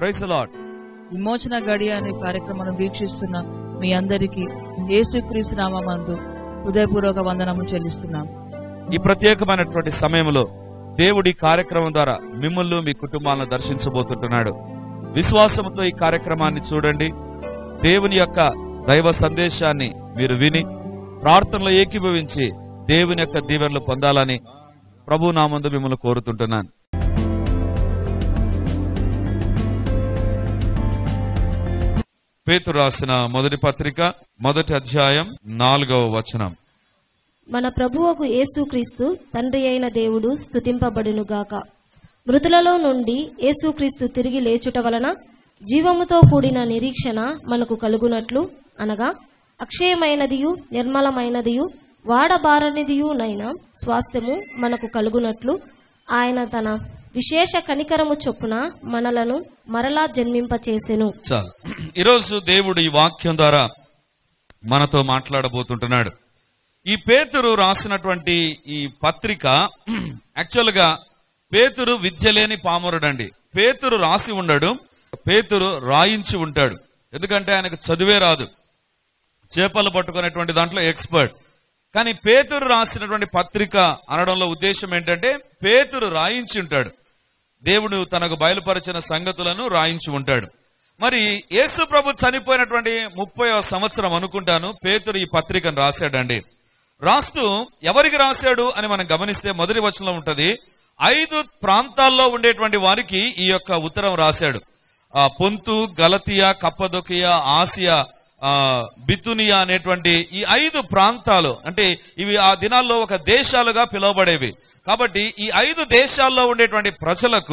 Price lord విమోచన గడియ అనే కార్యక్రమాన్ని వీక్షిస్తున్న మీ అందరికీ యేసుక్రీస్తు నామందు హృదయపూర్వక వందనము చెల్లిస్తున్నాం ఈ ప్రత్యేకమైనటువంటి సమయంలో దేవుడి కార్యక్రమం ద్వారా మిమ్మల్ని మీ కుటుంబాలను దర్శించబోతుంటున్నాడు విశ్వాసంతో ఈ కార్యక్రమాన్ని చూడండి దేవుని యొక్క దైవ సందేశాన్ని మీరు విని ప్రార్థనలో ఏకీభవించి దేవుని యొక్క దీవెనలు పొందాలని ప్రభు నామందు మిమ్మల్ని కోరుతుంటున్నాను పేతురు రాసిన మొదటి పత్రిక మొదటి అధ్యాయం నాలుగవ వచనం మన ప్రభువకు యేసుక్రీస్తు తండ్రి అయిన దేవుడు స్తుతింపబడునుగాక మృతులలో నుండి యేసుక్రీస్తు తిరిగి లేచుట వలన జీవముతో కూడిన నిరీక్షణ మనకు కలుగునట్లు అనగా అక్షయమైనదియు నిర్మలమైనదియు వాడబారనిదియునైన స్వాస్థ్యము మనకు కలుగునట్లు ఆయన తన విశేష కనికరము చొప్పున మనలను మరలా జన్మింపచేసెను చాలు ఈరోజు దేవుడు ఈ వాక్యం ద్వారా మనతో మాట్లాడబోతుంటున్నాడు ఈ పేతురు రాసినటువంటి ఈ పత్రిక యాక్చువల్ గా పేతురు విద్య లేని పామరుడండి పేతురు రాసి ఉండడు పేతురు రాయించి ఉంటాడు ఎందుకంటే ఆయనకు చదువే రాదు చేపలు పట్టుకునేటువంటి దాంట్లో ఎక్స్పర్ట్ కానీ పేతురు రాసినటువంటి పత్రిక అనడంలో ఉద్దేశం ఏంటంటే పేతురు రాయించి ఉంటాడు దేవుడు తనకు బయలుపరిచిన సంగతులను రాయించి ఉంటాడు మరి యేసు ప్రభు చనిపోయినటువంటి ముప్పై సంవత్సరం అనుకుంటాను పేతురు ఈ పత్రికను రాశాడండి రాస్తూ ఎవరికి రాశాడు అని మనం గమనిస్తే మొదటి వచనంలో ఉంటది ఐదు ప్రాంతాల్లో ఉండేటువంటి వారికి ఈ యొక్క ఉత్తరం రాశాడు ఆ పొంతు గలతియా కప్పదొకియా ఆసియా ఆ బితునియా అనేటువంటి ఈ ఐదు ప్రాంతాలు అంటే ఇవి ఆ దినాల్లో ఒక దేశాలుగా పిలువబడేవి కాబట్టి ఈ ఐదు దేశాల్లో ఉండేటువంటి ప్రజలకు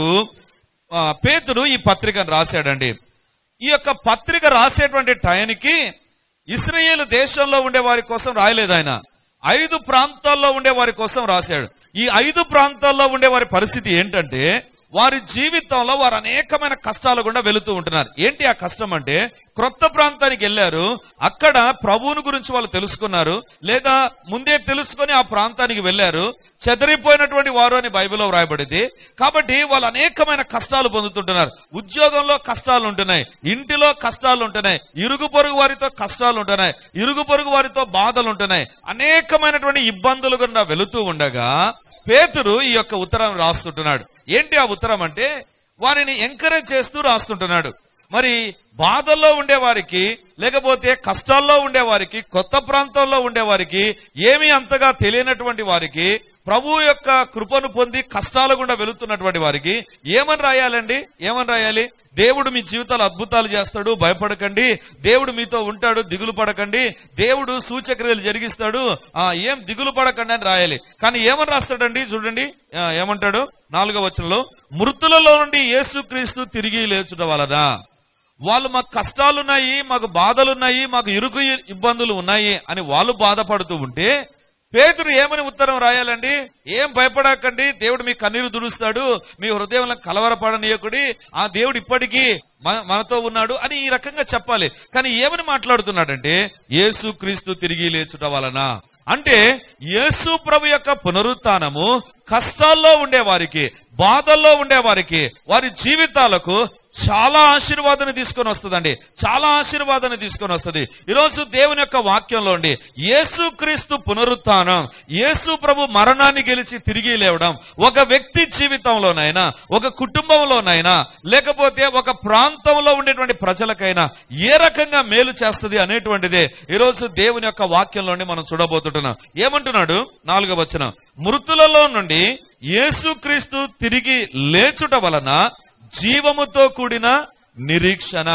ఆ, పేతురు ఈ పత్రికను రాశాడండి ఈ యొక్క పత్రిక రాసేటువంటి టైంకి ఇస్రాయేల్ దేశంలో ఉండే వారి కోసం రాయలేదు ఆయన ఐదు ప్రాంతాల్లో ఉండే వారి కోసం రాశాడు ఈ ఐదు ప్రాంతాల్లో ఉండే వారి పరిస్థితి ఏంటంటే వారి జీవితంలో వారు అనేకమైన కష్టాలు గుండా వెళుతూ ఉంటున్నారు ఏంటి ఆ కష్టం అంటే క్రొత్త ప్రాంతానికి వెళ్ళారు అక్కడ ప్రభువుని గురించి వాళ్ళు తెలుసుకున్నారు లేదా ముందే తెలుసుకొని ఆ ప్రాంతానికి వెళ్ళారు చెదరిపోయినటువంటి వారు అని బైబిల్లో వ్రాయబడింది కాబట్టి వాళ్ళు అనేకమైన కష్టాలు పొందుతుంటున్నారు ఉద్యోగంలో కష్టాలు ఉంటున్నాయి ఇంటిలో కష్టాలు ఉంటున్నాయి ఇరుగు పొరుగు వారితో కష్టాలు ఉంటున్నాయి ఇరుగు పొరుగు వారితో బాధలు ఉంటున్నాయి అనేకమైనటువంటి ఇబ్బందులు గుండా వెళుతూ ఉండగా పేతురు ఈ యొక్క ఉత్తరం రాస్తుంటున్నాడు ఏంటి ఆ ఉత్తరం అంటే వారిని ఎంకరేజ్ చేస్తూ రాస్తుంటున్నాడు మరి బాధల్లో ఉండే వారికి లేకపోతే కష్టాల్లో ఉండే వారికి కొత్త ప్రాంతంలో ఉండే వారికి ఏమీ అంతగా తెలియనటువంటి వారికి ప్రభు యొక్క కృపను పొంది కష్టాల గుండా వెళుతున్నటువంటి వారికి ఏమని రాయాలండి ఏమని రాయాలి దేవుడు మీ జీవితాలు అద్భుతాలు చేస్తాడు భయపడకండి దేవుడు మీతో ఉంటాడు దిగులు పడకండి దేవుడు సూచక్రియలు జరిగిస్తాడు ఆ ఏం దిగులు పడకండి అని రాయాలి కానీ ఏమని రాస్తాడండి చూడండి ఆ, ఏమంటాడు నాలుగో వచనంలో మృతులలో నుండి యేసుక్రీస్తు తిరిగి లేచుట వలన వాళ్ళు మాకు కష్టాలున్నాయి మాకు బాధలున్నాయి మాకు ఇరుకు ఇబ్బందులు ఉన్నాయి అని వాళ్ళు బాధపడుతూ ఉంటే పేతురు ఏమని ఉత్తరం రాయాలండి ఏం భయపడకండి దేవుడు మీ కన్నీరు దుడుస్తాడు మీ హృదయంలో కలవరపడనీయకుడి ఆ దేవుడు ఇప్పటికీ మన- మనతో ఉన్నాడు అని ఈ రకంగా చెప్పాలి కానీ ఏమని మాట్లాడుతున్నాడంటే యేసు క్రీస్తు తిరిగి లేచుట వలన అంటే యేసు ప్రభు యొక్క పునరుత్నము కష్టాల్లో ఉండే వారికి బాధల్లో ఉండే వారికి వారి జీవితాలకు చాలా ఆశీర్వాదాన్ని తీసుకొని వస్తుందండి చాలా ఆశీర్వాదాన్ని తీసుకొని వస్తుంది ఈరోజు దేవుని యొక్క వాక్యంలో ఉండి యేసు క్రీస్తు పునరుత్నం యేసు ప్రభు మరణాన్ని గెలిచి తిరిగి లేవడం ఒక వ్యక్తి జీవితంలోనైనా ఒక కుటుంబంలోనైనా లేకపోతే ఒక ప్రాంతంలో ఉండేటువంటి ప్రజలకైనా ఏ రకంగా మేలు చేస్తుంది అనేటువంటిదే ఈరోజు దేవుని యొక్క వాక్యంలోని మనం చూడబోతుంటున్నాం ఏమంటున్నాడు నాలుగవ వచనం మృతులలో నుండి యేసుక్రీస్తు తిరిగి లేచుట వలన జీవముతో కూడిన నిరీక్షణ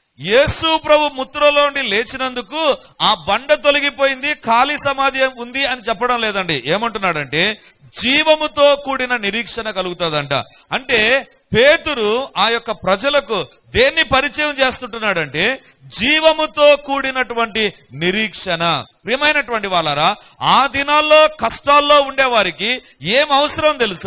యేసు ప్రభు ముత్రలో నుండి లేచినందుకు ఆ బండ తొలగిపోయింది ఖాళీ సమాధి ఉంది అని చెప్పడం లేదండి ఏమంటున్నాడంటే జీవముతో కూడిన నిరీక్షణ కలుగుతుందంట అంటే పేతురు ఆ యొక్క ప్రజలకు దేన్ని పరిచయం చేస్తుంటున్నాడంటే జీవముతో కూడినటువంటి నిరీక్షణ ప్రియమైనటువంటి వాళ్ళారా ఆ దినాల్లో కష్టాల్లో ఉండే వారికి ఏం అవసరం తెలుసా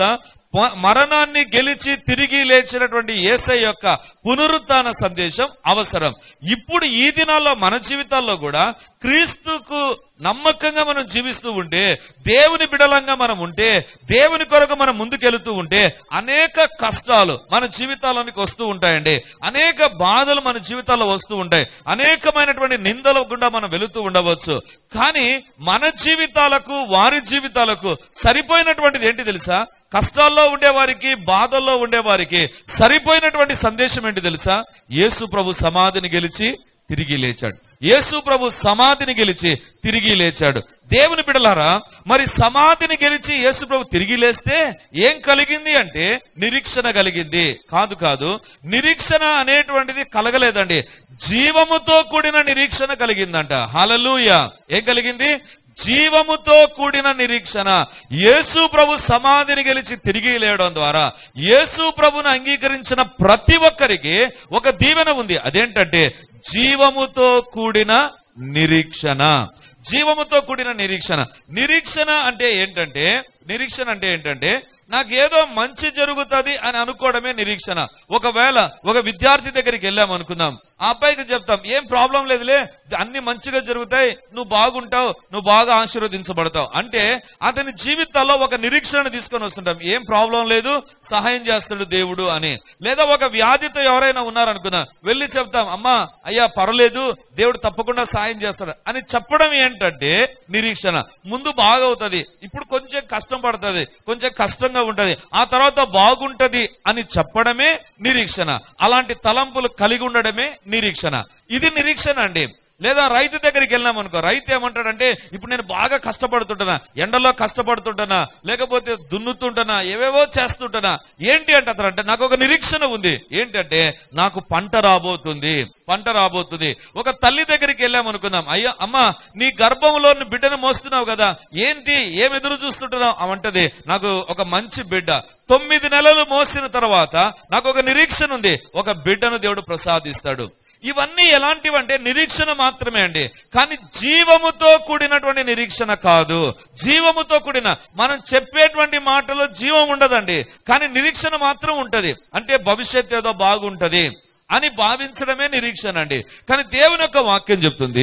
మ- మరణాన్ని గెలిచి తిరిగి లేచినటువంటి ఏసై యొక్క పునరుత్థాన సందేశం అవసరం ఇప్పుడు ఈ దినాల్లో మన జీవితాల్లో కూడా క్రీస్తుకు నమ్మకంగా మనం జీవిస్తూ ఉంటే దేవుని బిడలంగా మనం ఉంటే దేవుని కొరకు మనం ముందుకెళ్తూ ఉంటే అనేక కష్టాలు మన జీవితాల్లోనికి వస్తూ ఉంటాయండి అనేక బాధలు మన జీవితాల్లో వస్తూ ఉంటాయి అనేకమైనటువంటి నిందల గుండా మనం వెళుతూ ఉండవచ్చు కానీ మన జీవితాలకు వారి జీవితాలకు సరిపోయినటువంటిది ఏంటి తెలుసా కష్టాల్లో ఉండేవారికి బాధల్లో ఉండేవారికి సరిపోయినటువంటి సందేశం ఏంటి తెలుసా యేసు ప్రభు సమాధిని గెలిచి తిరిగి లేచాడు యేసు ప్రభు సమాధిని గెలిచి తిరిగి లేచాడు దేవుని బిడలారా మరి సమాధిని గెలిచి యేసు ప్రభు తిరిగి లేస్తే ఏం కలిగింది అంటే నిరీక్షణ కలిగింది కాదు కాదు నిరీక్షణ అనేటువంటిది కలగలేదండి జీవముతో కూడిన నిరీక్షణ కలిగిందంట హలలుయ ఏం కలిగింది జీవముతో కూడిన నిరీక్షణ యేసు ప్రభు సమాధిని గెలిచి తిరిగి లేయడం ద్వారా యేసు ప్రభును అంగీకరించిన ప్రతి ఒక్కరికి ఒక దీవెన ఉంది అదేంటంటే జీవముతో కూడిన నిరీక్షణ జీవముతో కూడిన నిరీక్షణ నిరీక్షణ అంటే ఏంటంటే నిరీక్షణ అంటే ఏంటంటే నాకు ఏదో మంచి జరుగుతుంది అని అనుకోవడమే నిరీక్షణ ఒకవేళ ఒక విద్యార్థి దగ్గరికి వెళ్ళాం అనుకుందాం ఆ అబ్బాయికి చెప్తాం ఏం ప్రాబ్లం లేదులే అన్ని మంచిగా జరుగుతాయి నువ్వు బాగుంటావు నువ్వు బాగా ఆశీర్వదించబడతావు అంటే అతని జీవితాల్లో ఒక నిరీక్షణ తీసుకొని వస్తుంటాం ఏం ప్రాబ్లం లేదు సహాయం చేస్తాడు దేవుడు అని లేదా ఒక వ్యాధితో ఎవరైనా ఉన్నారనుకుందాం వెళ్ళి చెప్తాం అమ్మా అయ్యా పర్లేదు దేవుడు తప్పకుండా సాయం చేస్తాడు అని చెప్పడం ఏంటంటే నిరీక్షణ ముందు బాగవుతుంది ఇప్పుడు కొంచెం కష్టం పడుతుంది కొంచెం కష్టంగా ఉంటది ఆ తర్వాత బాగుంటది అని చెప్పడమే నిరీక్షణ అలాంటి తలంపులు కలిగి ఉండడమే నిరీక్షణ ఇది నిరీక్షణ అండి లేదా రైతు దగ్గరికి వెళ్ళాం అనుకో రైతు ఏమంటాడంటే ఇప్పుడు నేను బాగా కష్టపడుతుంటానా ఎండలో కష్టపడుతుంటానా లేకపోతే దున్నుతుంటానా ఏవేవో చేస్తుంటానా ఏంటి అంటే అతను అంటే నాకు ఒక నిరీక్షణ ఉంది ఏంటంటే నాకు పంట రాబోతుంది పంట రాబోతుంది ఒక తల్లి దగ్గరికి వెళ్ళాం అనుకుందాం అయ్యా అమ్మా నీ గర్భంలో బిడ్డను మోస్తున్నావు కదా ఏంటి ఏం ఎదురు చూస్తుంటున్నావు అవంటది నాకు ఒక మంచి బిడ్డ తొమ్మిది నెలలు మోసిన తర్వాత నాకు ఒక నిరీక్షణ ఉంది ఒక బిడ్డను దేవుడు ప్రసాదిస్తాడు ఇవన్నీ ఎలాంటివంటే నిరీక్షణ మాత్రమే అండి కానీ జీవముతో కూడినటువంటి నిరీక్షణ కాదు జీవముతో కూడిన మనం చెప్పేటువంటి మాటలో జీవం ఉండదండి కానీ నిరీక్షణ మాత్రం ఉంటది అంటే భవిష్యత్ ఏదో బాగుంటది అని భావించడమే నిరీక్షణ అండి కానీ దేవుని యొక్క వాక్యం చెప్తుంది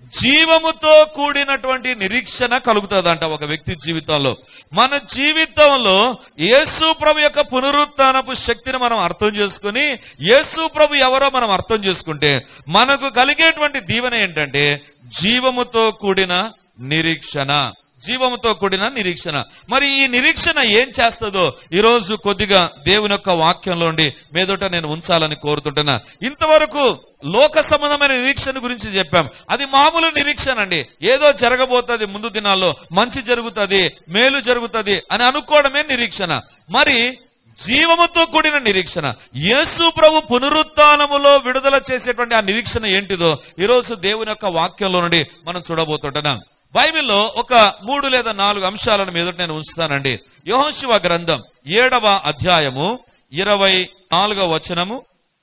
జీవముతో కూడినటువంటి నిరీక్షణ కలుగుతుందంట ఒక వ్యక్తి జీవితంలో మన జీవితంలో యేసు ప్రభు యొక్క పునరుత్నపు శక్తిని మనం అర్థం చేసుకుని యేసు ప్రభు ఎవరో మనం అర్థం చేసుకుంటే మనకు కలిగేటువంటి దీవెన ఏంటంటే జీవముతో కూడిన నిరీక్షణ జీవముతో కూడిన నిరీక్షణ మరి ఈ నిరీక్షణ ఏం చేస్తుందో ఈరోజు కొద్దిగా దేవుని యొక్క వాక్యంలో ఉండి మీదట నేను ఉంచాలని కోరుతుంటున్నా ఇంతవరకు లోక సంబంధమైన నిరీక్షణ గురించి చెప్పాం అది మామూలు నిరీక్షణ అండి ఏదో జరగబోతుంది ముందు దినాల్లో మంచి జరుగుతుంది మేలు జరుగుతుంది అని అనుకోవడమే నిరీక్షణ మరి జీవముతో కూడిన నిరీక్షణ యేసు ప్రభు పునరుత్నములో విడుదల చేసేటువంటి ఆ నిరీక్షణ ఏంటిదో ఈరోజు దేవుని యొక్క వాక్యంలో నుండి మనం చూడబోతుంటున్నాం బైబిల్లో ఒక మూడు లేదా నాలుగు అంశాలను మీద నేను ఉంచుతానండి యోహోశివ గ్రంథం ఏడవ అధ్యాయము ఇరవై నాలుగవ వచనము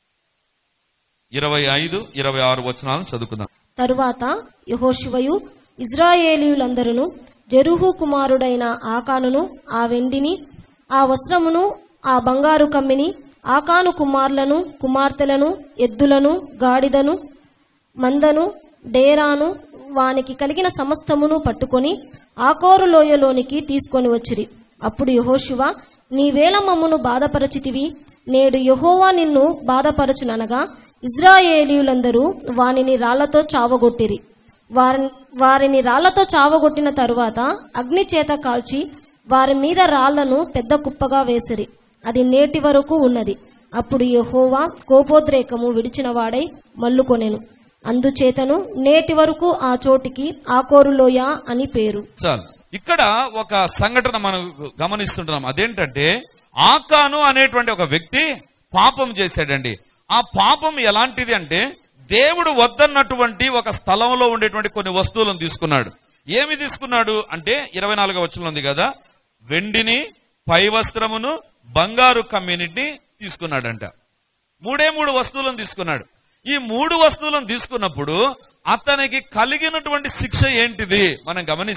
ఇరవై ఐదు ఇరవై ఆరు వచనాలను చదువుకుందాం తరువాత యహోశివయు ఇజ్రాయేలీయులందరూ జెరుహు కుమారుడైన ఆకానును ఆ వెండిని ఆ వస్త్రమును ఆ బంగారు కమ్మిని ఆకాను కుమారులను కుమార్తెలను ఎద్దులను గాడిదను మందను డేరాను వానికి కలిగిన సమస్తమును పట్టుకొని ఆకోరు లోయలోనికి తీసుకొని వచ్చిరి అప్పుడు యహోశివ నీవేళ మమ్మును బాధపరచితివి నేడు యహోవా నిన్ను బాధపరచుననగా ఇజ్రాయేలీయులందరూ వానిని రాళ్లతో చావగొట్టిరి వారిని వారిని రాళ్లతో చావగొట్టిన తరువాత అగ్ని చేత కాల్చి వారి మీద రాళ్లను పెద్ద కుప్పగా వేసిరి అది నేటి వరకు ఉన్నది అప్పుడు యెహోవా కోపోద్రేకము విడిచిన వాడై మల్లుకొనెను అందుచేతను నేటి వరకు ఆ చోటికి ఆకోరులోయ అని పేరు చాలు ఇక్కడ ఒక సంఘటన మనం గమనిస్తుంటున్నాం అదేంటంటే ఆకాను అనేటువంటి ఒక వ్యక్తి పాపం చేశాడండి ఆ పాపం ఎలాంటిది అంటే దేవుడు వద్దన్నటువంటి ఒక స్థలంలో ఉండేటువంటి కొన్ని వస్తువులను తీసుకున్నాడు ఏమి తీసుకున్నాడు అంటే ఇరవై నాలుగో వచనంలో ఉంది కదా వెండిని పై వస్త్రమును బంగారు కమ్యూనిటీని తీసుకున్నాడంట మూడే మూడు వస్తువులను తీసుకున్నాడు ఈ మూడు వస్తువులను తీసుకున్నప్పుడు అతనికి కలిగినటువంటి శిక్ష ఏంటిది మనం గమనిస్తే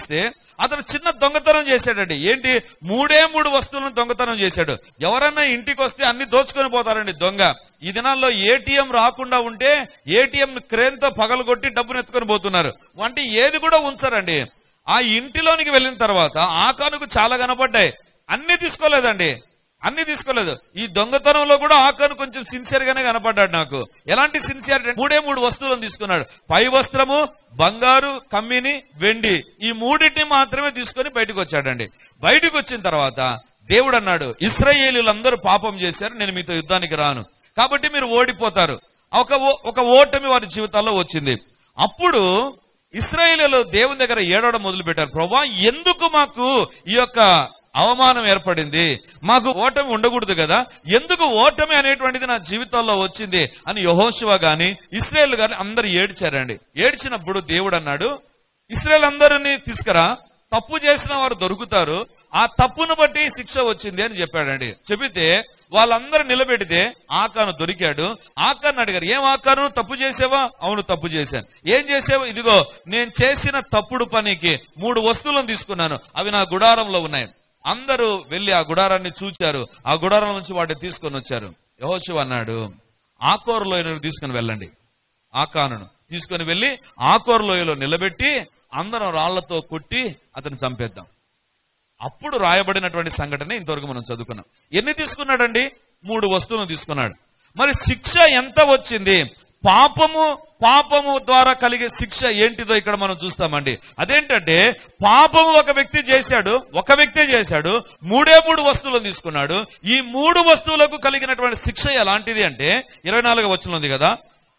అతను చిన్న దొంగతనం చేశాడండి ఏంటి మూడే మూడు వస్తువులను దొంగతనం చేశాడు ఎవరన్నా ఇంటికి వస్తే అన్ని దోచుకొని పోతారండి దొంగ ఈ దినాల్లో ఏటీఎం రాకుండా ఉంటే ఏటీఎం క్రేన్ తో పగలగొట్టి డబ్బును ఎత్తుకొని పోతున్నారు అంటే ఏది కూడా ఉంచరండి ఆ ఇంటిలోనికి వెళ్ళిన తర్వాత ఆకానుకు చాలా కనపడ్డాయి అన్ని తీసుకోలేదండి అన్ని తీసుకోలేదు ఈ దొంగతనంలో కూడా ఆకాను కొంచెం సిన్సియర్ గానే కనపడ్డాడు నాకు ఎలాంటి సిన్సియారిటీ మూడే మూడు వస్తువులను తీసుకున్నాడు పై వస్త్రము బంగారు కమ్మిని వెండి ఈ మూడింటిని మాత్రమే తీసుకొని బయటకు వచ్చాడండి బయటకు వచ్చిన తర్వాత దేవుడు అన్నాడు ఇస్రాయేలీలందరూ పాపం చేశారు నేను మీతో యుద్ధానికి రాను కాబట్టి మీరు ఓడిపోతారు ఒక ఓ- ఒక ఓటమి వారి జీవితాల్లో వచ్చింది అప్పుడు ఇస్రాయేలీలు దేవుని దగ్గర ఏడవడం మొదలు పెట్టారు ప్రభా ఎందుకు మాకు ఈ యొక్క అవమానం ఏర్పడింది మాకు ఓటమి ఉండకూడదు కదా ఎందుకు ఓటమి అనేటువంటిది నా జీవితంలో వచ్చింది అని యహోశివ గాని ఇస్రాయేల్ గాని అందరు ఏడ్చారండి ఏడ్చినప్పుడు దేవుడు అన్నాడు ఇస్రాయేల్ అందరినీ తీసుకురా తప్పు చేసిన వారు దొరుకుతారు ఆ తప్పును బట్టి శిక్ష వచ్చింది అని చెప్పాడండి చెబితే వాళ్ళందరూ నిలబెడితే ఆకాను దొరికాడు ఆకాను అడిగారు ఏం ఆకాను తప్పు చేసావా అవును తప్పు చేశాను ఏం చేసావు ఇదిగో నేను చేసిన తప్పుడు పనికి మూడు వస్తువులను తీసుకున్నాను అవి నా గుడారంలో ఉన్నాయి అందరూ వెళ్లి ఆ గుడారాన్ని చూచారు ఆ గుడారం నుంచి వాటిని తీసుకొని వచ్చారు యహోశివ అన్నాడు ఆకోరు లోయను తీసుకుని వెళ్ళండి ఆకానును తీసుకొని వెళ్ళి ఆకోరు లోయలో నిలబెట్టి అందరం రాళ్లతో కొట్టి అతను చంపేద్దాం అప్పుడు రాయబడినటువంటి సంఘటన ఇంతవరకు మనం చదువుకున్నాం ఎన్ని తీసుకున్నాడండి మూడు వస్తువులను తీసుకున్నాడు మరి శిక్ష ఎంత వచ్చింది పాపము పాపము ద్వారా కలిగే శిక్ష ఏంటిదో ఇక్కడ మనం చూస్తామండి అదేంటంటే పాపము ఒక వ్యక్తి చేశాడు ఒక వ్యక్తి చేశాడు మూడే మూడు వస్తువులను తీసుకున్నాడు ఈ మూడు వస్తువులకు కలిగినటువంటి శిక్ష ఎలాంటిది అంటే ఇరవై నాలుగు వచనం ఉంది కదా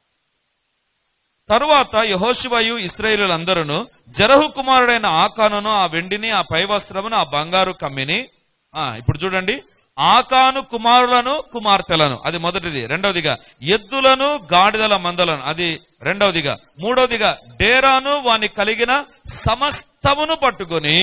తరువాత యహోశివయు ఇస్రాయేలులందరూ జరహు కుమారుడైన ఆకానును ఆ వెండిని ఆ పై వస్త్రమును ఆ బంగారు కమ్మిని ఆ ఇప్పుడు చూడండి ఆకాను కుమారులను కుమార్తెలను అది మొదటిది రెండవదిగా ఎద్దులను గాడిదల మందలను అది రెండవదిగా మూడవదిగా డేరాను వాని కలిగిన సమస్తమును పట్టుకొని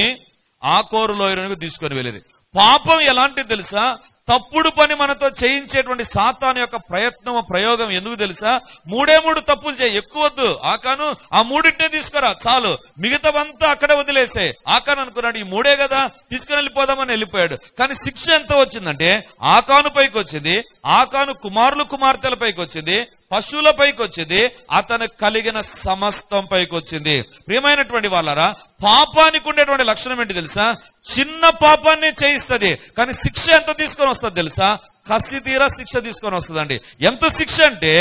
ఆకోరు లోయలకు తీసుకొని వెళ్ళిరి పాపం ఎలాంటిది తెలుసా తప్పుడు పని మనతో చేయించేటువంటి సాతాను యొక్క ప్రయత్నం ప్రయోగం ఎందుకు తెలుసా మూడే మూడు తప్పులు చేయి ఎక్కువద్దు ఆకాను ఆ మూడింటినే తీసుకురా చాలు మిగతావంతా అక్కడే వదిలేసే ఆకాను అనుకున్నాడు ఈ మూడే కదా తీసుకుని వెళ్ళిపోదామని వెళ్ళిపోయాడు కానీ శిక్ష ఎంత వచ్చిందంటే ఆకాను పైకి వచ్చింది ఆకాను కుమారులు కుమార్తెల పైకి వచ్చింది పశువుల పైకి వచ్చింది అతను కలిగిన సమస్తం పైకి వచ్చింది ప్రియమైనటువంటి వాళ్ళరా పాపానికి ఉండేటువంటి లక్షణం ఏంటి తెలుసా చిన్న పాపాన్ని చేయిస్తుంది కానీ శిక్ష ఎంత తీసుకొని వస్తుంది తెలుసా కసి తీరా శిక్ష తీసుకొని వస్తుందండి ఎంత శిక్ష అంటే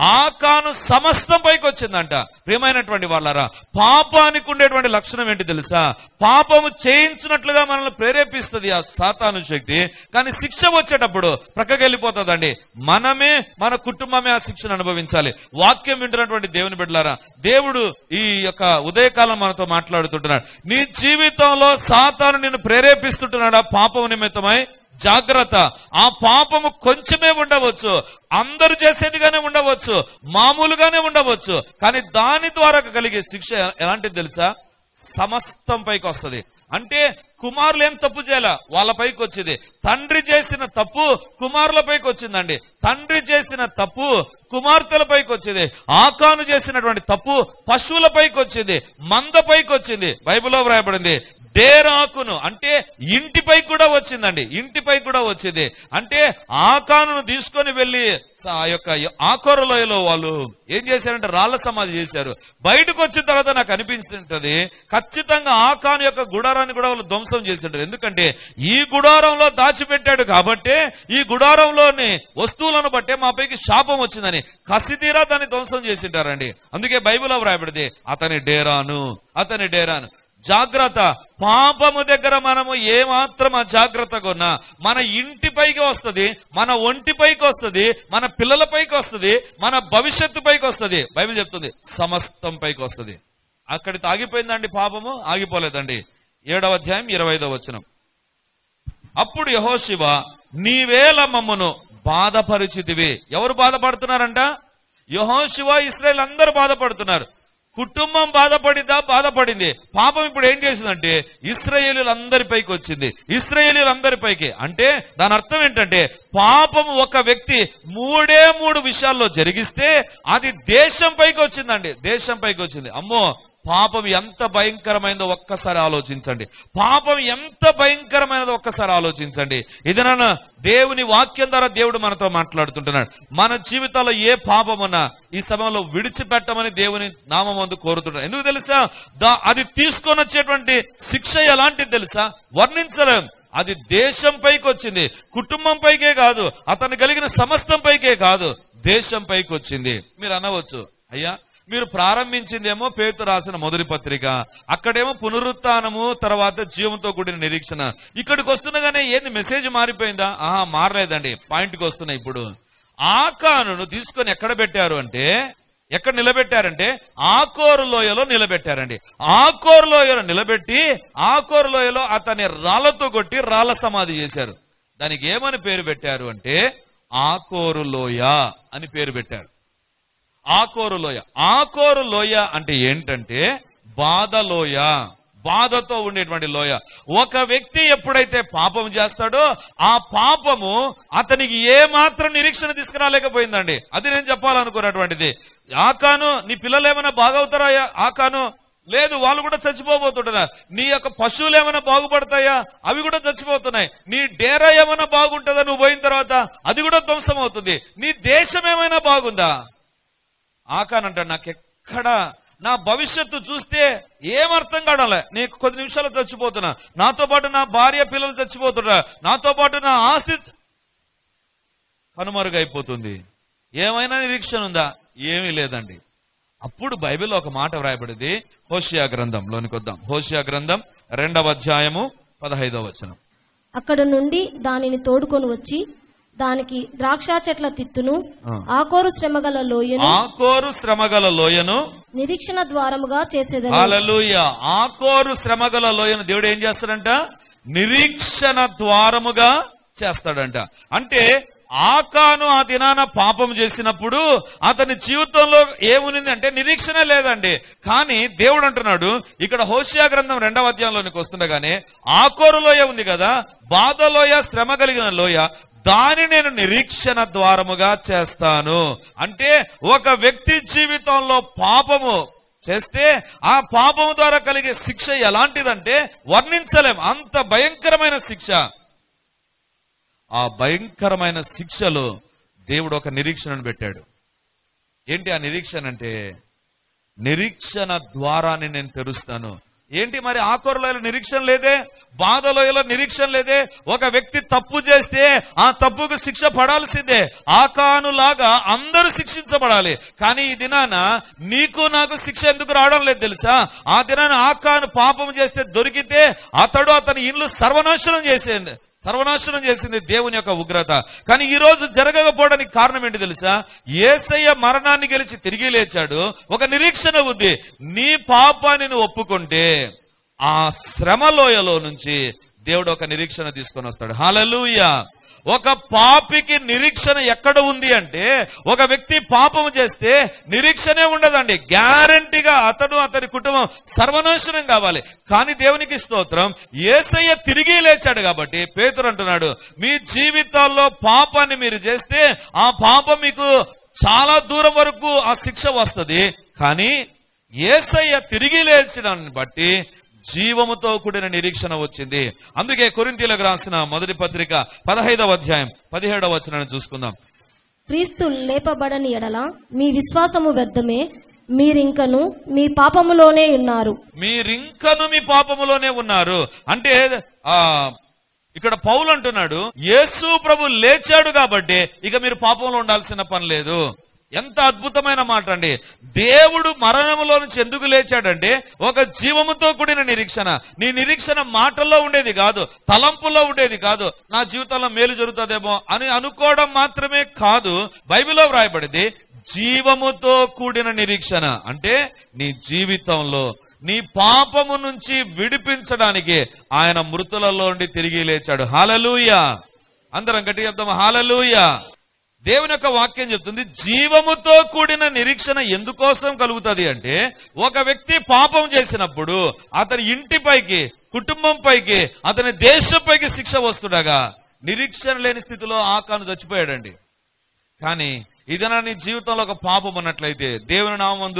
ఆకాను సమస్తం పైకి వచ్చిందంట ప్రియమైనటువంటి వాళ్ళరా పాపానికి ఉండేటువంటి లక్షణం ఏంటి తెలుసా పాపము చేయించినట్లుగా మనల్ని ప్రేరేపిస్తుంది ఆ సాతాను శక్తి కానీ శిక్ష వచ్చేటప్పుడు ప్రక్కకి వెళ్ళిపోతుందండి మనమే మన కుటుంబమే ఆ శిక్షను అనుభవించాలి వాక్యం వింటున్నటువంటి దేవుని బిడ్డలారా దేవుడు ఈ యొక్క ఉదయకాలం మనతో మాట్లాడుతుంటున్నాడు నీ జీవితంలో సాతాను నిన్ను ప్రేరేపిస్తుంటున్నాడా పాపం నిమిత్తమై జాగ్రత్త ఆ పాపము కొంచెమే ఉండవచ్చు అందరు చేసేదిగానే ఉండవచ్చు మామూలుగానే ఉండవచ్చు కానీ దాని ద్వారా కలిగే శిక్ష ఎలాంటిది తెలుసా సమస్తం పైకి వస్తుంది అంటే కుమారులు ఏం తప్పు చేయాల వాళ్ళ పైకి వచ్చింది తండ్రి చేసిన తప్పు కుమారుల పైకి వచ్చిందండి తండ్రి చేసిన తప్పు కుమార్తెల పైకి వచ్చింది ఆకాను చేసినటువంటి తప్పు పశువుల పైకి వచ్చింది మంద పైకి వచ్చింది బైబిల్లో వ్రాయబడింది డేరాకును అంటే ఇంటిపై కూడా వచ్చిందండి ఇంటిపై కూడా వచ్చింది అంటే ఆకానును తీసుకొని వెళ్ళి స- ఆ యొక్క ఆకోర లోయలో వాళ్ళు ఏం చేశారంటే రాళ్ల సమాధి చేశారు బయటకు వచ్చిన తర్వాత నాకు అనిపిస్తుంటది ఖచ్చితంగా ఆకాను యొక్క గుడారాన్ని కూడా వాళ్ళు ధ్వంసం చేసింటారు ఎందుకంటే ఈ గుడారంలో దాచిపెట్టాడు కాబట్టి ఈ గుడారంలోని వస్తువులను బట్టే మా పైకి శాపం వచ్చిందని కసిదీరా దాన్ని ధ్వంసం చేసింటారండి అందుకే బైబిల్లో వ్రాయబడింది అతని డేరాను అతని డేరాను జాగ్రత్త పాపము దగ్గర మనము ఏమాత్రం అజాగ్రత్తగా ఉన్నా మన ఇంటి పైకి వస్తుంది మన ఒంటి పైకి వస్తుంది మన పిల్లల పైకి వస్తుంది మన భవిష్యత్తు పైకి వస్తుంది బైబిల్ చెప్తుంది సమస్తం పైకి వస్తుంది అక్కడితో ఆగిపోయిందండి పాపము ఆగిపోలేదండి ఏడవ అధ్యాయం ఇరవై ఐదవ వచనం అప్పుడు యహోశివ నీవేల మమ్మను బాధపరిచితివి ఎవరు బాధపడుతున్నారంట యహోశివ ఇస్రాయల్ అందరూ బాధపడుతున్నారు కుటుంబం బాధపడిందా బాధపడింది పాపం ఇప్పుడు ఏం చేసిందంటే ఇస్రాయేలీలందరి పైకి వచ్చింది ఇస్రాయేలీలందరి పైకి అంటే దాని అర్థం ఏంటంటే పాపం ఒక వ్యక్తి మూడే మూడు విషయాల్లో జరిగిస్తే అది దేశం పైకి వచ్చిందండి దేశం పైకి వచ్చింది అమ్మో పాపం ఎంత భయంకరమైనదో ఒక్కసారి ఆలోచించండి పాపం ఎంత భయంకరమైనదో ఒక్కసారి ఆలోచించండి ఇదన దేవుని వాక్యం ద్వారా దేవుడు మనతో మాట్లాడుతుంటున్నాడు మన జీవితాల్లో ఏ పాపం ఉన్నా ఈ సమయంలో విడిచిపెట్టమని దేవుని నామందు కోరుతున్నాడు ఎందుకు తెలుసా దా అది తీసుకొని వచ్చేటువంటి శిక్ష ఎలాంటిది తెలుసా వర్ణించలేం అది దేశం పైకి వచ్చింది కుటుంబం పైకే కాదు అతను కలిగిన సమస్తం పైకే కాదు దేశం పైకి వచ్చింది మీరు అనవచ్చు అయ్యా మీరు ప్రారంభించిందేమో పేరుతో రాసిన మొదటి పత్రిక అక్కడేమో పునరుత్నము తర్వాత జీవంతో కూడిన నిరీక్షణ ఇక్కడికి వస్తున్నగానే ఏంది మెసేజ్ మారిపోయిందా ఆహా మారలేదండి పాయింట్కి వస్తున్నాయి ఇప్పుడు ఆకానును తీసుకొని ఎక్కడ పెట్టారు అంటే ఎక్కడ నిలబెట్టారంటే ఆకోరు లోయలో నిలబెట్టారండి ఆకోరు లోయలో నిలబెట్టి ఆకోరు లోయలో అతని రాళ్లతో కొట్టి రాళ్ల సమాధి చేశారు దానికి ఏమని పేరు పెట్టారు అంటే ఆకోరు లోయ అని పేరు పెట్టారు ఆకోరు లోయ ఆకోరు లోయ అంటే ఏంటంటే బాధలోయ బాధతో ఉండేటువంటి లోయ ఒక వ్యక్తి ఎప్పుడైతే పాపం చేస్తాడో ఆ పాపము అతనికి ఏ మాత్రం నిరీక్షణ తీసుకురాలేకపోయిందండి అది నేను చెప్పాలనుకున్నటువంటిది ఆకాను నీ పిల్లలు ఏమైనా బాగవుతారా ఆకాను లేదు వాళ్ళు కూడా చచ్చిపోబోతుంటున్నారు నీ యొక్క పశువులు ఏమైనా బాగుపడతాయా అవి కూడా చచ్చిపోతున్నాయి నీ డేరా ఏమైనా బాగుంటుందా నువ్వు పోయిన తర్వాత అది కూడా ధ్వంసం అవుతుంది నీ దేశం ఏమైనా బాగుందా ఆకానంటాడు నాకు ఎక్కడ నా భవిష్యత్తు చూస్తే ఏమర్థం కావడంలే నేను కొద్ది నిమిషాలు చచ్చిపోతున్నా నాతో పాటు నా భార్య పిల్లలు చచ్చిపోతున్నా నాతో పాటు నా ఆస్తి కనుమరుగైపోతుంది ఏమైనా నిరీక్షణ ఉందా ఏమీ లేదండి అప్పుడు బైబిల్లో ఒక మాట వ్రాయబడింది హోషియా గ్రంథంలోనికి వద్దాం హోషియా గ్రంథం రెండవ అధ్యాయము పదహైదవ వచనం అక్కడ నుండి దానిని తోడుకొని వచ్చి దానికి ద్రాక్ష చెట్ల తిత్తును ఆ. ఆకోరు శ్రమగల లోయను ఆకోరు శ్రమగల లోయను నిరీక్షణ ద్వారముగా చేసేదని హాలూయ ఆకోరు శ్రమగల లోయను దేవుడు ఏం చేస్తాడంట నిరీక్షణ ద్వారముగా చేస్తాడంట అంటే ఆకాను ఆ దినాన పాపం చేసినప్పుడు అతని జీవితంలో ఏమునింది అంటే నిరీక్షణ లేదండి కానీ దేవుడు అంటున్నాడు ఇక్కడ హోషియా గ్రంథం రెండవ అధ్యాయంలోనికి వస్తుండగానే ఆకోరు లోయ ఉంది కదా బాధలోయ శ్రమ కలిగిన లోయ దాని నేను నిరీక్షణ ద్వారముగా చేస్తాను అంటే ఒక వ్యక్తి జీవితంలో పాపము చేస్తే ఆ పాపము ద్వారా కలిగే శిక్ష ఎలాంటిదంటే వర్ణించలేం అంత భయంకరమైన శిక్ష ఆ భయంకరమైన శిక్షలో దేవుడు ఒక నిరీక్షణను పెట్టాడు ఏంటి ఆ నిరీక్షణ అంటే నిరీక్షణ ద్వారాన్ని నేను తెరుస్తాను ఏంటి మరి ఆకొరలో నిరీక్షణ లేదే బాధలోయలో నిరీక్షణ లేదే ఒక వ్యక్తి తప్పు చేస్తే ఆ తప్పుకు శిక్ష పడాల్సిందే ఆకానులాగా అందరూ శిక్షించబడాలి కానీ ఈ దినాన నీకు నాకు శిక్ష ఎందుకు రావడం లేదు తెలుసా ఆ దినాన ఆకాను పాపం చేస్తే దొరికితే అతడు అతని ఇల్లు సర్వనాశనం చేసేయండి సర్వనాశనం చేసింది దేవుని యొక్క ఉగ్రత కానీ ఈ రోజు జరగకపోవడానికి కారణం ఏంటి తెలుసా ఏసయ్య మరణాన్ని గెలిచి తిరిగి లేచాడు ఒక నిరీక్షణ ఉంది నీ పాపాన్ని నువ్వు ఒప్పుకుంటే ఆ శ్రమలోయలో నుంచి దేవుడు ఒక నిరీక్షణ తీసుకొని వస్తాడు హాలలుయ ఒక పాపికి నిరీక్షణ ఎక్కడ ఉంది అంటే ఒక వ్యక్తి పాపం చేస్తే నిరీక్షణే ఉండదండి గ్యారంటీగా అతడు అతని కుటుంబం సర్వనాశనం కావాలి కానీ దేవునికి స్తోత్రం ఏసయ్య తిరిగి లేచాడు కాబట్టి పేతురు అంటున్నాడు మీ జీవితాల్లో పాపాన్ని మీరు చేస్తే ఆ పాపం మీకు చాలా దూరం వరకు ఆ శిక్ష వస్తుంది కానీ ఏసయ్య తిరిగి లేచడాన్ని బట్టి జీవముతో కూడిన నిరీక్షణ వచ్చింది అందుకే కొరింతీలకు రాసిన మొదటి పత్రిక పదహైదవ అధ్యాయం పదిహేడవ వచనాన్ని చూసుకుందాం క్రీస్తు లేపబడని ఎడల మీ విశ్వాసము వ్యర్థమే మీరింకను మీ పాపములోనే ఉన్నారు మీరింకను మీ పాపములోనే ఉన్నారు అంటే ఆ ఇక్కడ పౌలు అంటున్నాడు యేసు ప్రభు లేచాడు కాబట్టి ఇక మీరు పాపంలో ఉండాల్సిన పని లేదు ఎంత అద్భుతమైన మాట అండి దేవుడు మరణములో నుంచి ఎందుకు లేచాడంటే ఒక జీవముతో కూడిన నిరీక్షణ నీ నిరీక్షణ మాటల్లో ఉండేది కాదు తలంపులో ఉండేది కాదు నా జీవితంలో మేలు జరుగుతుందేమో అని అనుకోవడం మాత్రమే కాదు బైబిల్లో వ్రాయబడింది జీవముతో కూడిన నిరీక్షణ అంటే నీ జీవితంలో నీ పాపము నుంచి విడిపించడానికి ఆయన మృతులలో నుండి తిరిగి లేచాడు హాలలుయ అందరం గట్టి చెప్తాము హాలలుయ దేవుని యొక్క వాక్యం చెప్తుంది జీవముతో కూడిన నిరీక్షణ ఎందుకోసం కలుగుతుంది అంటే ఒక వ్యక్తి పాపం చేసినప్పుడు అతని ఇంటిపైకి కుటుంబం పైకి అతని దేశంపైకి శిక్ష వస్తుండగా నిరీక్షణ లేని స్థితిలో ఆకాను చచ్చిపోయాడండి కానీ ఇదనా నీ జీవితంలో ఒక పాపం ఉన్నట్లయితే దేవుని నామందు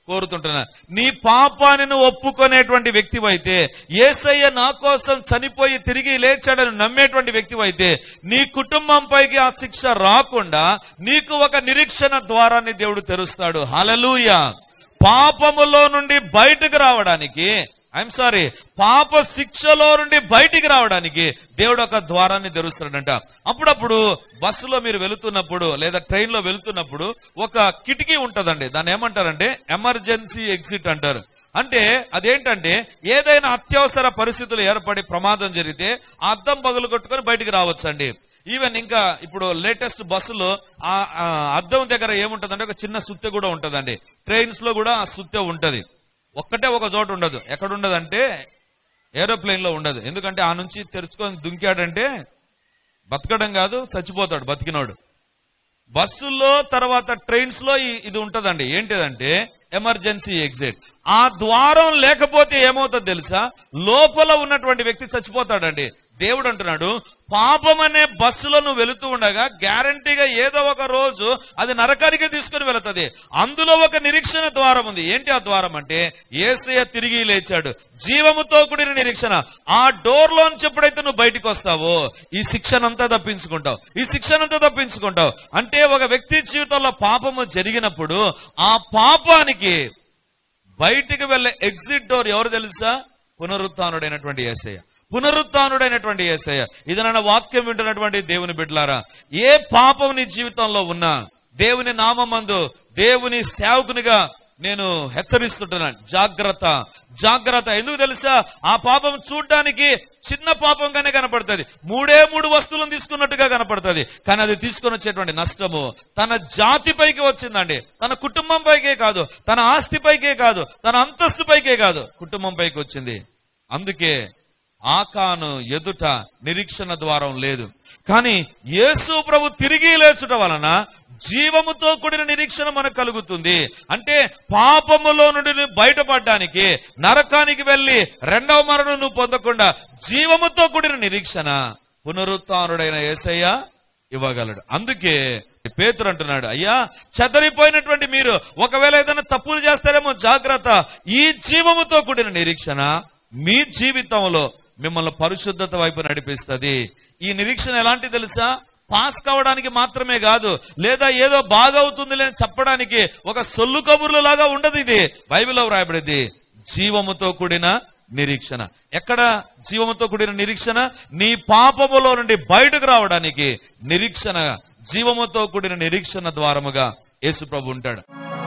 కోరుతుంటున్నా నీ పాపాన్ని నువ్వు ఒప్పుకునేటువంటి వ్యక్తివైతే ఏసయ్య నా కోసం చనిపోయి తిరిగి లేచాడని నమ్మేటువంటి వ్యక్తివైతే నీ కుటుంబంపైకి ఆ శిక్ష రాకుండా నీకు ఒక నిరీక్షణ ద్వారాన్ని దేవుడు తెరుస్తాడు హలలుయ పాపములో నుండి బయటకు రావడానికి ఐఎమ్ సారీ పాప శిక్షలో నుండి బయటికి రావడానికి దేవుడు ఒక ద్వారాన్ని తెరుస్తాడంట అప్పుడప్పుడు బస్సులో మీరు వెళుతున్నప్పుడు లేదా ట్రైన్ లో వెళుతున్నప్పుడు ఒక కిటికీ ఉంటదండి దాన్ని ఏమంటారంటే ఎమర్జెన్సీ ఎగ్జిట్ అంటారు అంటే అదేంటంటే ఏదైనా అత్యవసర పరిస్థితులు ఏర్పడి ప్రమాదం జరిగితే ఆ అద్దం పగులు కొట్టుకొని బయటికి రావచ్చండి ఈవెన్ ఇంకా ఇప్పుడు లేటెస్ట్ బస్సులో ఆ ఆ అద్దం దగ్గర ఏముంటదంటే ఒక చిన్న సుత్తె కూడా ఉంటదండి ట్రైన్స్ లో కూడా ఆ సుత్తె ఉంటది ఒక్కటే ఒక చోట ఉండదు ఎక్కడ ఉండదంటే ఏరోప్లేన్ లో ఉండదు ఎందుకంటే ఆ నుంచి తెరుచుకొని దుంకాడంటే బతకడం కాదు చచ్చిపోతాడు బతికినోడు బస్సుల్లో తర్వాత ట్రైన్స్ లో ఈ- ఇది ఉంటదండి ఏంటిదంటే ఎమర్జెన్సీ ఎగ్జిట్ ఆ ద్వారం లేకపోతే ఏమవుతుంది తెలుసా లోపల ఉన్నటువంటి వ్యక్తి చచ్చిపోతాడండి దేవుడు అంటున్నాడు పాపం అనే బస్సులో నువ్వు వెళుతూ ఉండగా గ్యారంటీగా ఏదో ఒక రోజు అది నరకానికి తీసుకుని వెళుతుంది అందులో ఒక నిరీక్షణ ద్వారం ఉంది ఏంటి ఆ ద్వారం అంటే ఏసయ్య తిరిగి లేచాడు జీవముతో కూడిన నిరీక్షణ ఆ డోర్ లోంచి ఎప్పుడైతే నువ్వు బయటికి వస్తావో ఈ శిక్షనంతా తప్పించుకుంటావు ఈ శిక్షనంతా తప్పించుకుంటావు అంటే ఒక వ్యక్తి జీవితంలో పాపము జరిగినప్పుడు ఆ పాపానికి బయటికి వెళ్ళే ఎగ్జిట్ డోర్ ఎవరు తెలుసా పునరుత్డైనటువంటి ఏసయ్య పునరుత్డైనటువంటి ఏసయ్య ఇది నన్న వాక్యం వింటున్నటువంటి దేవుని బిడ్డలారా ఏ పాపం నీ జీవితంలో ఉన్నా దేవుని నామందు దేవుని సేవకునిగా నేను హెచ్చరిస్తుంటున్నాను జాగ్రత్త జాగ్రత్త ఎందుకు తెలుసా ఆ పాపం చూడ్డానికి చిన్న పాపంగానే కనపడుతుంది మూడే మూడు వస్తువులను తీసుకున్నట్టుగా కనపడుతుంది కానీ అది తీసుకొని వచ్చేటువంటి నష్టము తన జాతిపైకి వచ్చిందండి తన కుటుంబం పైకే కాదు తన ఆస్తి పైకే కాదు తన అంతస్తు పైకే కాదు కుటుంబం పైకి వచ్చింది అందుకే ఆకాను ఎదుట నిరీక్షణ ద్వారం లేదు కానీ యేసు ప్రభు తిరిగి లేచుట వలన జీవముతో కూడిన నిరీక్షణ మనకు కలుగుతుంది అంటే పాపములో నుండి నువ్వు బయటపడడానికి నరకానికి వెళ్ళి రెండవ మరణం నువ్వు పొందకుండా జీవముతో కూడిన నిరీక్షణ పునరుత్డైన యేసయ్య ఇవ్వగలడు అందుకే పేతురు అంటున్నాడు అయ్యా చెదరిపోయినటువంటి మీరు ఒకవేళ ఏదైనా తప్పులు చేస్తారేమో జాగ్రత్త ఈ జీవముతో కూడిన నిరీక్షణ మీ జీవితంలో మిమ్మల్ని పరిశుద్ధత వైపు నడిపిస్తుంది ఈ నిరీక్షణ ఎలాంటి తెలుసా పాస్ కావడానికి మాత్రమే కాదు లేదా ఏదో బాగవుతుంది అని చెప్పడానికి ఒక సొల్లు కబుర్లు లాగా ఉండదు ఇది బైబిల్లో వ్రాయబడింది జీవముతో కూడిన నిరీక్షణ ఎక్కడ జీవముతో కూడిన నిరీక్షణ నీ పాపములో నుండి బయటకు రావడానికి నిరీక్షణ జీవముతో కూడిన నిరీక్షణ ద్వారముగా యేసు ప్రభు ఉంటాడు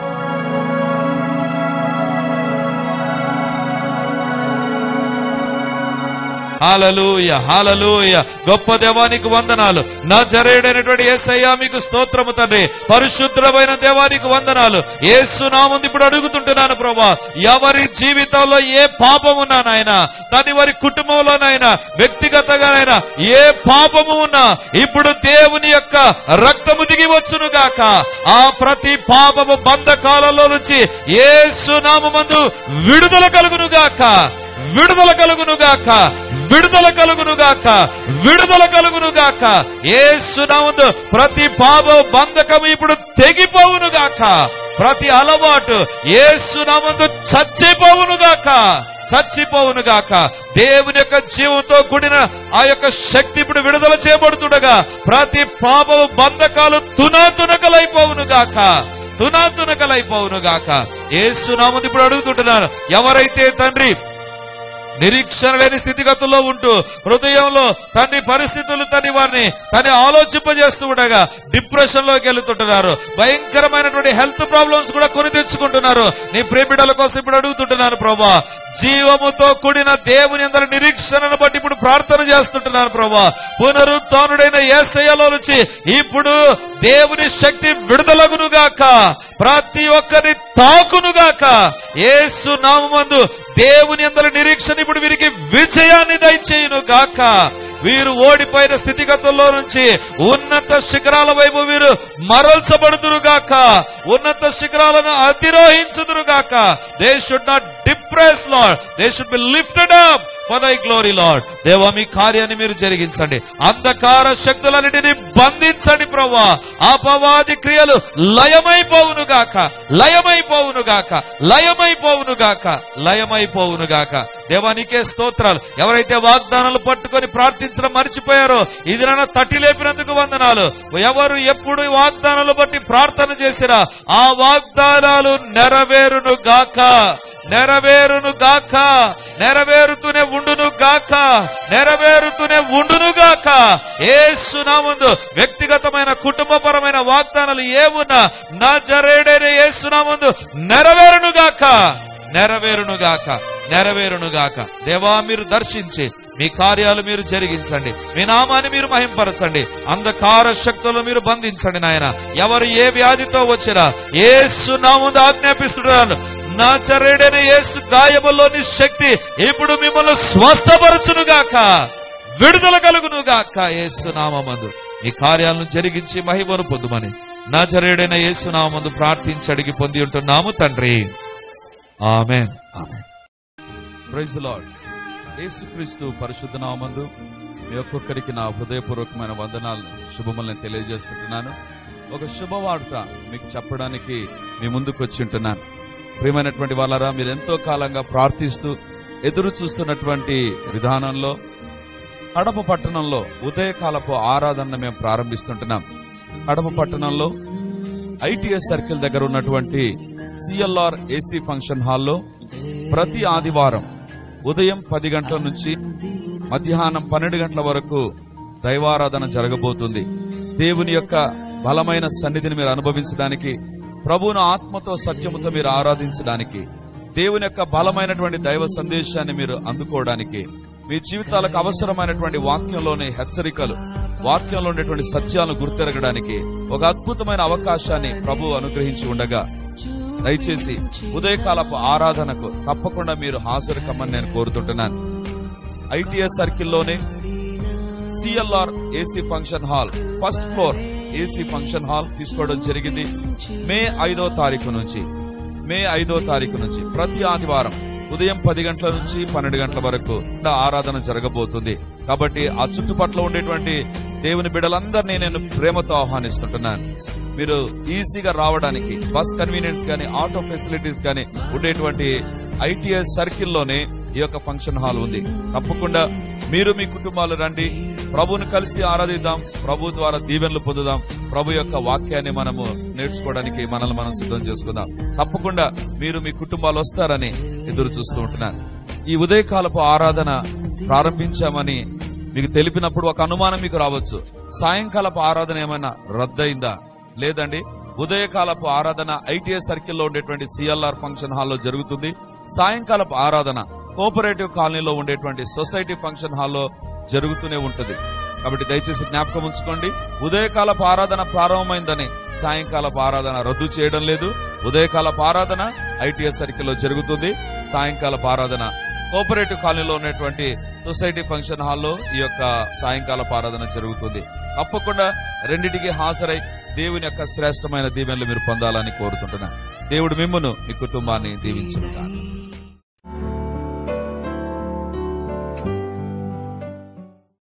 హాలలుయ హాలలుయ గొప్ప దేవానికి వందనాలు నా జరేడైనటువంటి ఏసయ్యా మీకు స్తోత్రము తండ్రి పరిశుద్ధమైన దేవానికి వందనాలు ఏసు నాముంది ఇప్పుడు అడుగుతుంటున్నాను ప్రభా ఎవరి జీవితంలో ఏ పాపం ఉన్నా నాయన దాని వారి కుటుంబంలోనైనా వ్యక్తిగతంగానైనా ఏ పాపము ఉన్నా ఇప్పుడు దేవుని యొక్క రక్తము దిగి వచ్చును గాక ఆ ప్రతి పాపము బంధకాలలో నుంచి ఏసు నామందు విడుదల కలుగును గాక విడుదల కలుగును గాక విడుదల కలుగును గాక విడుదల కలుగును గాక ఏసునామందు ప్రతి పాప బంధకం ఇప్పుడు తెగిపోవును గాక ప్రతి అలవాటు ఏసునామందు చచ్చిపోవును గాక చచ్చిపోవును గాక దేవుని యొక్క జీవంతో కూడిన ఆ యొక్క శక్తి ఇప్పుడు విడుదల చేయబడుతుండగా ప్రతి పాప బంధకాలు తునాతునకలైపోవును గాక తునాతునకలైపోవును గాక ఏసునామందు ఇప్పుడు అడుగుతుంటున్నాను ఎవరైతే తండ్రి నిరీక్షణ లేని స్థితిగతుల్లో ఉంటూ హృదయంలో తన్ని పరిస్థితులు తని వారిని తని ఆలోచింపజేస్తూ ఉండగా డిప్రెషన్ లోకి వెళ్తుంటున్నారు భయంకరమైనటువంటి హెల్త్ ప్రాబ్లమ్స్ కూడా కొని తెచ్చుకుంటున్నారు నీ ప్రేమిడల కోసం ఇప్పుడు అడుగుతుంటున్నాను ప్రభా జీవముతో కూడిన దేవుని అందరి నిరీక్షణను బట్టి ఇప్పుడు ప్రార్థన చేస్తుంటున్నాను ప్రభా పునరుత్నుడైన ఏసయ్యలో నుంచి ఇప్పుడు దేవుని శక్తి విడుదలగునుగాక ప్రతి ఒక్కరిని తాకునుగాక ఏసు నామందు దేవుని అందరి నిరీక్షణ ఇప్పుడు వీరికి విజయాన్ని దయచేయును గాక వీరు ఓడిపోయిన స్థితిగతుల్లో నుంచి ఉన్నత శిఖరాల వైపు వీరు మరల్చబడుదురు గాక ఉన్నత శిఖరాలను అధిరోహించుదురు గాక they should not depress lord they should be lifted up for thy glory lord దేవా మీ కార్యాన్ని మీరు జరిగించండి అంధకార శక్తులన్నిటిని బంధించండి ప్రభా అపవాది క్రియలు లయమైపోవును గాక లయమైపోవును గాక లయమైపోవును గాక లయమైపోవును గాక దేవానికే స్తోత్రాలు ఎవరైతే వాగ్దానాలు పట్టుకొని ప్రార్థించడం మర్చిపోయారో ఇది నన్ను తట్టి లేపినందుకు వందనాలు ఎవరు ఎప్పుడు ఈ వాగ్దానాలు బట్టి ప్రార్థన చేసిరా ఆ వాగ్దానాలు నెరవేరును గాక నెరవేరును గాక నెరవేరుతూనే ఉండును గాక నెరవేరుతూనే ఉండును గాక ఏసునామందు వ్యక్తిగతమైన కుటుంబపరమైన వాగ్దానాలు ఏమున్నా నా జరేడైన ఏసునామందు నెరవేరును గాక నెరవేరును గాక నెరవేరును గాక దేవా మీరు దర్శించి మీ కార్యాలు మీరు జరిగించండి మీ నామాన్ని మీరు మహింపరచండి అంధకార శక్తులను మీరు బంధించండి నాయన ఎవరు ఏ వ్యాధితో వచ్చినా ఏసు నాముందు ఆజ్ఞాపిస్తున్నాను నా చరేడైన యేసు గాయములోని శక్తి ఇప్పుడు మిమ్మల్ని స్వస్థపరచును గాక విడుదల కలుగును గాక యేసు నామందు ఈ కార్యాలను జరిగించి మహిమను పొందుమని నా చరేడైన యేసు నామందు ప్రార్థించి అడిగి పొంది ఉంటున్నాము తండ్రి ఆమెన్ ఆమెన్ ప్రైజ్ లార్డ్ యేసుక్రీస్తు పరిశుద్ధ నామందు మీ ఒక్కొక్కరికి నా హృదయపూర్వకమైన వందనాలు శుభములను తెలియజేస్తుంటున్నాను ఒక శుభవార్త మీకు చెప్పడానికి మీ ముందుకు వచ్చి ఉంటున్నాను ప్రియమైనటువంటి వాళ్ళరా మీరు ఎంతో కాలంగా ప్రార్థిస్తూ ఎదురు చూస్తున్నటువంటి విధానంలో కడప పట్టణంలో ఉదయకాలపు ఆరాధన మేము ప్రారంభిస్తుంటున్నాం కడప పట్టణంలో ఐటీఎస్ సర్కిల్ దగ్గర ఉన్నటువంటి సిఎల్ఆర్ ఏసీ ఫంక్షన్ హాల్లో ప్రతి ఆదివారం ఉదయం పది గంటల నుంచి మధ్యాహ్నం పన్నెండు గంటల వరకు దైవారాధన జరగబోతుంది దేవుని యొక్క బలమైన సన్నిధిని మీరు అనుభవించడానికి ప్రభువును ఆత్మతో సత్యముతో మీరు ఆరాధించడానికి దేవుని యొక్క బలమైనటువంటి దైవ సందేశాన్ని మీరు అందుకోవడానికి మీ జీవితాలకు అవసరమైనటువంటి వాక్యంలోని హెచ్చరికలు వాక్యంలో ఉండేటువంటి సత్యాలను గుర్తెరగడానికి ఒక అద్భుతమైన అవకాశాన్ని ప్రభు అనుగ్రహించి ఉండగా దయచేసి ఉదయకాలపు ఆరాధనకు తప్పకుండా మీరు హాజరు కమ్మని నేను కోరుతుంటున్నాను ఐటీఎస్ సర్కిల్లోనే CLR AC function hall first floor AC function hall తీసుకోవడం జరిగింది మే ఐదో తారీఖు నుంచి మే ఐదో తారీఖు నుంచి ప్రతి ఆదివారం ఉదయం పది గంటల నుంచి పన్నెండు గంటల వరకు ఇక్కడ ఆరాధన జరగబోతుంది కాబట్టి ఆ చుట్టుపట్ల ఉండేటువంటి దేవుని బిడ్డలందరినీ నేను ప్రేమతో ఆహ్వానిస్తుంటున్నాను మీరు ఈజీగా రావడానికి బస్ కన్వీనియన్స్ గానీ ఆటో ఫెసిలిటీస్ గానీ ఉండేటువంటి ఐటీఎస్ సర్కిల్లోనే ఈ యొక్క ఫంక్షన్ హాల్ ఉంది తప్పకుండా మీరు మీ కుటుంబాలు రండి ప్రభువుని కలిసి ఆరాధిద్దాం ప్రభు ద్వారా దీవెనలు పొందుదాం ప్రభు యొక్క వాక్యాన్ని మనము నేర్చుకోవడానికి మనల్ని మనం సిద్ధం చేసుకుందాం తప్పకుండా మీరు మీ కుటుంబాలు వస్తారని ఎదురు చూస్తూ ఉంటున్నాను ఈ ఉదయకాలపు ఆరాధన ప్రారంభించామని మీకు తెలిపినప్పుడు ఒక అనుమానం మీకు రావచ్చు సాయంకాలపు ఆరాధన ఏమైనా రద్దయిందా లేదండి ఉదయకాలపు ఆరాధన ఐటీఎస్ సర్కిల్లో ఉండేటువంటి సిఎల్ఆర్ ఫంక్షన్ హాల్లో జరుగుతుంది సాయంకాలపు ఆరాధన కోఆపరేటివ్ కాలనీలో ఉండేటువంటి సొసైటీ ఫంక్షన్ హాల్లో జరుగుతూనే ఉంటుంది కాబట్టి దయచేసి జ్ఞాపకం ఉంచుకోండి ఉదయకాలపు ఆరాధన ప్రారంభమైందని సాయంకాలపు ఆరాధన రద్దు చేయడం లేదు ఉదయకాలపు ఆరాధన ఐటీఎస్ సర్కిల్లో జరుగుతుంది సాయంకాలపు ఆరాధన కోఆపరేటివ్ కాలనీలో ఉన్నటువంటి సొసైటీ ఫంక్షన్ హాల్లో ఈ యొక్క సాయంకాలపు ఆరాధన జరుగుతుంది తప్పకుండా రెండిటికి హాజరై దేవుని యొక్క శ్రేష్టమైన దీవెనలు మీరు పొందాలని కోరుకుంటున్నాను దేవుడు మిమ్మును మీ కుటుంబాన్ని దీవించును